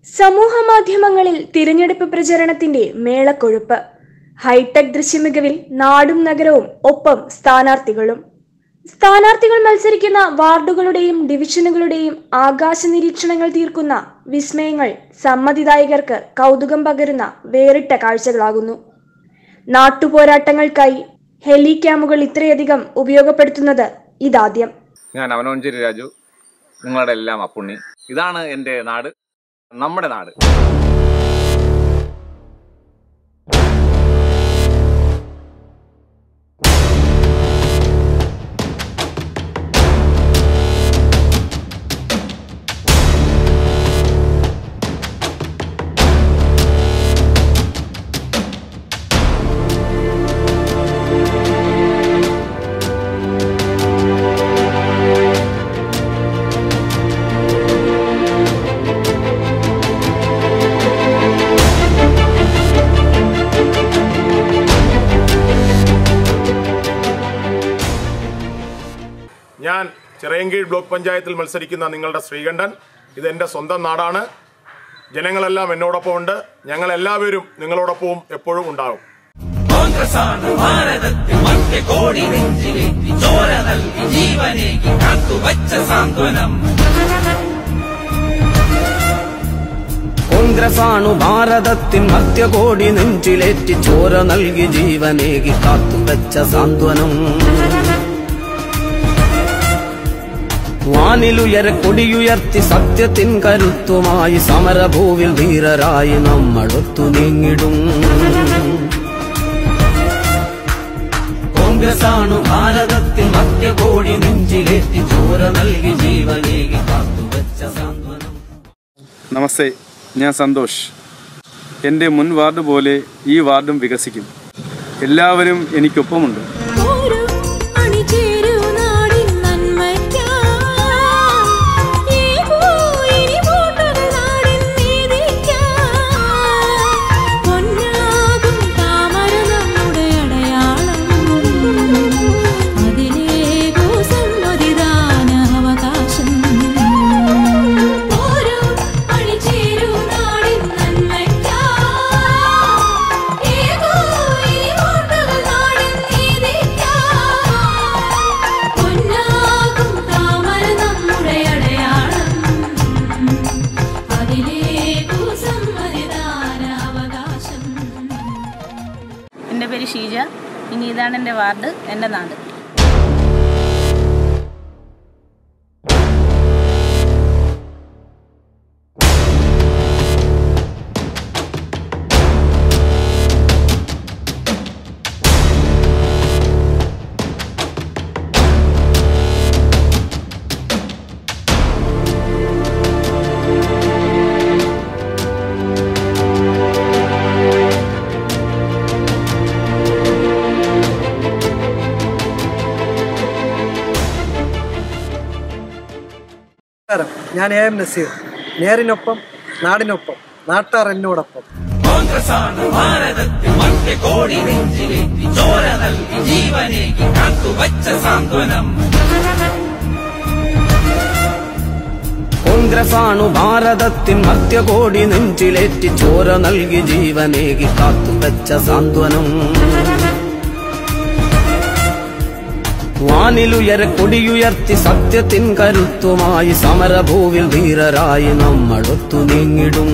സമൂഹ മാധ്യമങ്ങളിൽ തിരഞ്ഞെടുപ്പ് പ്രചരണത്തിന്റെ മേളക്കൊഴുപ്പ് ഹൈടെക് ദൃശ്യമികവിൽ നാടും നഗരവും ഒപ്പം സ്ഥാനാർത്ഥികളും സ്ഥാനാർത്ഥികൾ മത്സരിക്കുന്ന വാർഡുകളുടെയും ഡിവിഷനുകളുടെയും ആകാശ നിരീക്ഷണങ്ങൾ തീർക്കുന്ന വിസ്മയങ്ങൾ സമ്മതിദായകർക്ക് കൗതുകം പകരുന്ന വേറിട്ട കാഴ്ചകളാകുന്നു നാട്ടുപോരാട്ടങ്ങൾക്കായി ഹെലിക്യാമുകൾ ഇത്രയധികം ഉപയോഗപ്പെടുത്തുന്നത് ഇതാദ്യം ഞാൻ അവനോഞ്ചേരി രാജു നിങ്ങളുടെ എല്ലാം അപ്പുണ്ണി ഇതാണ് എൻ്റെ നാട് നമ്മുടെ നാട് ഞാൻ ചിറയൻകീഴ് ബ്ലോക്ക് പഞ്ചായത്തിൽ മത്സരിക്കുന്ന നിങ്ങളുടെ ശ്രീകണ്ഠൻ ഇത് എൻ്റെ സ്വന്തം നാടാണ് ജനങ്ങളെല്ലാം എന്നോടൊപ്പം ഉണ്ട് ഞങ്ങൾ എല്ലാവരും നിങ്ങളോടൊപ്പവും എപ്പോഴും ഉണ്ടാകും കോൺഗ്രസാണ് ഭാരതത്തിൽ മധ്യ കോടി നെഞ്ചിലേറ്റി ചോര നൽകി ജീവനേകി കാത്തുവച്ച സാന്ത്വനം കോൺഗ്രസാണു ഭാരതത്തിൻ മധ്യകോടി നെഞ്ചിലേറ്റി ചോര നൽകി ജീവനേകി കാത്തുവെച്ച സാന്ത്വനം വാനിലുയര കൊടിയുയർത്തി സത്യത്തിൻ കരുത്തുമായി സമരഭൂവിൽ ധീരരായി നമ്മളൊത്തു നീങ്ങിടും കോൺഗ്രസാണു ഭാരതത്തിൻ മധ്യകോടി നെഞ്ചിലേറ്റി ചോര നൽകി ജീവനേകി കാത്തുവെച്ച സാന്ത്വനം നമസ്തേ ഞാൻ സന്തോഷ് എൻ്റെ മുൻ വാർഡ് പോലെ ഈ വാർഡും വികസിക്കും എല്ലാവരും എനിക്കൊപ്പമുണ്ട് ഒരു അണിചേരൂ നാടിൻ നന്മയ്ക്കായി. ഏകോ ഇനി വോട്ടുകൾ നാടിൻ നീതിക്കായി. പൊന്നാകും താമര നമ്മുടെ അടയാളം. അതിലേകോ സമ്മതിദാന അവകാശം. ഒരു അണിചേരൂ നാടിൻ നന്മയ്ക്കായി. ഏകോ ഇനി വോട്ടുകൾ നാടിൻ നീതിക്കായി. പൊന്നാകും താമര നമ്മുടെ അടയാളം. അതിലേകോ സമ്മതിദാന അവകാശം എൻ്റെ പേര് ഷീജ ഇനി ഇതാണ് എൻ്റെ വാർഡ് എൻ്റെ നാട് നമസ്കാരം ഞാൻ എ എം നസീർ നേരിനൊപ്പം നാടിനൊപ്പം നാട്ടാർ എന്നോടൊപ്പം കോൺഗ്രസാണ് ഭാരതത്തിൽ മധ്യ കോടി നെഞ്ചിലേറ്റി ചോര നൽകി ജീവനേകി കാത്തുവച്ച സാന്ത്വനം കോൺഗ്രസാണു ഭാരതത്തിൻ മധ്യകോടി നെഞ്ചിലേറ്റി ചോര നൽകി ജീവനേകി കാത്തുവെച്ച സാന്ത്വനം വാനിലുയര കൊടിയുയർത്തി സത്യത്തിൻ കരുത്തുമായി സമരഭൂവിൽ ധീരരായി നമ്മളൊത്തു നീങ്ങിടും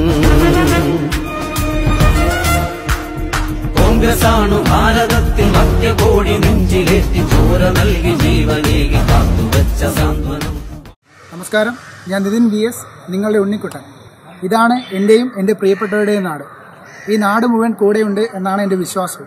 കോൺഗ്രസാണു ഭാരതത്തിൽ മധ്യ കോടി നെഞ്ചിലേറ്റി ചോര നൽകി ജീവനേകി കാത്തുവച്ച സാന്ത്വനം നമസ്കാരം ഞാൻ നിതിൻ വി എസ് നിങ്ങളുടെ ഉണ്ണിക്കുട്ടൻ ഇതാണ് എൻ്റെയും എൻ്റെ പ്രിയപ്പെട്ടവരുടെയും നാട് ഈ നാട് മുഴുവൻ കൂടെയുണ്ട് എന്നാണ് എൻ്റെ വിശ്വാസം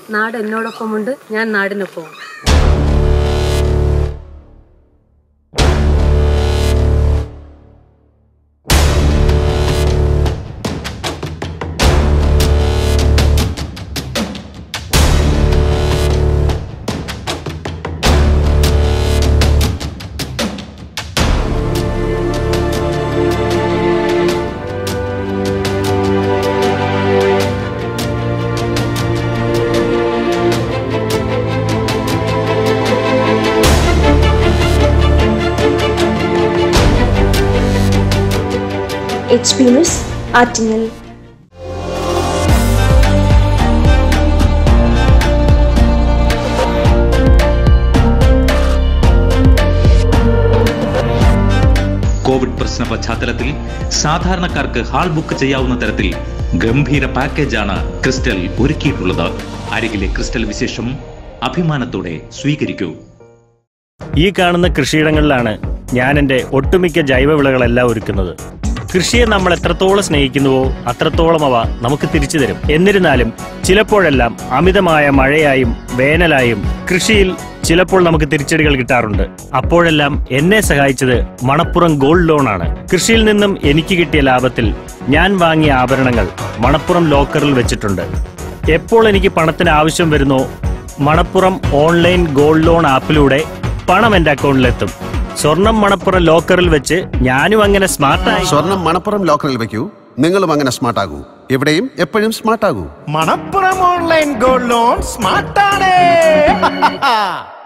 നാട് എന്നോടൊപ്പമുണ്ട് ഞാൻ നാടിനൊപ്പമുണ്ട് H P news Attingal Covid പ്രശ്ന പശ്ചാത്തലത്തിൽ സാധാരണക്കാർക്ക് ഹാൾ ബുക്ക് ചെയ്യാവുന്ന തരത്തിൽ ഗംഭീര പാക്കേജാണ് ക്രിസ്റ്റൽ ഒരുക്കിയിട്ടുള്ളത് അരികിലെ ക്രിസ്റ്റൽ വിശേഷം അഭിമാനത്തോടെ സ്വീകരിക്കൂ ഈ കാണുന്ന കൃഷിയിടങ്ങളിലാണ് ഞാൻ എൻ്റെ ഒട്ടുമിക്ക ജൈവവിളകളെല്ലാം ഒരുക്കുന്നത് കൃഷിയെ നമ്മൾ എത്രത്തോളം സ്നേഹിക്കുന്നുവോ അത്രത്തോളം അവ നമുക്ക് തിരിച്ചു തരും എന്നിരുന്നാലും ചിലപ്പോഴെല്ലാം അമിതമായ മഴയായും വേനലായും കൃഷിയിൽ ചിലപ്പോൾ നമുക്ക് തിരിച്ചടികൾ കിട്ടാറുണ്ട് അപ്പോഴെല്ലാം എന്നെ സഹായിച്ചത് മണപ്പുറം ഗോൾഡ് ലോൺ ആണ് കൃഷിയിൽ നിന്നും എനിക്ക് കിട്ടിയ ലാഭത്തിൽ ഞാൻ വാങ്ങിയ ആഭരണങ്ങൾ മണപ്പുറം ലോക്കറിൽ വെച്ചിട്ടുണ്ട് എപ്പോൾ എനിക്ക് പണത്തിന് ആവശ്യം വരുന്നോ മണപ്പുറം ഓൺലൈൻ ഗോൾഡ് ലോൺ ആപ്പിലൂടെ പണം എന്റെ അക്കൗണ്ടിലെത്തും സ്വർണം മണപ്പുറം ലോക്കറിൽ വെച്ച് ഞാനും അങ്ങനെ സ്മാർട്ടായി സ്വർണം മണപ്പുറം ലോക്കറിൽ വെക്കൂ നിങ്ങളും അങ്ങനെ സ്മാർട്ട് ആകൂ എവിടെയും എപ്പോഴും സ്മാർട്ട് ആകൂ മണപ്പുറം ഓൺലൈൻ ഗോൾഡ് ലോൺ സ്മാർട്ടാണ്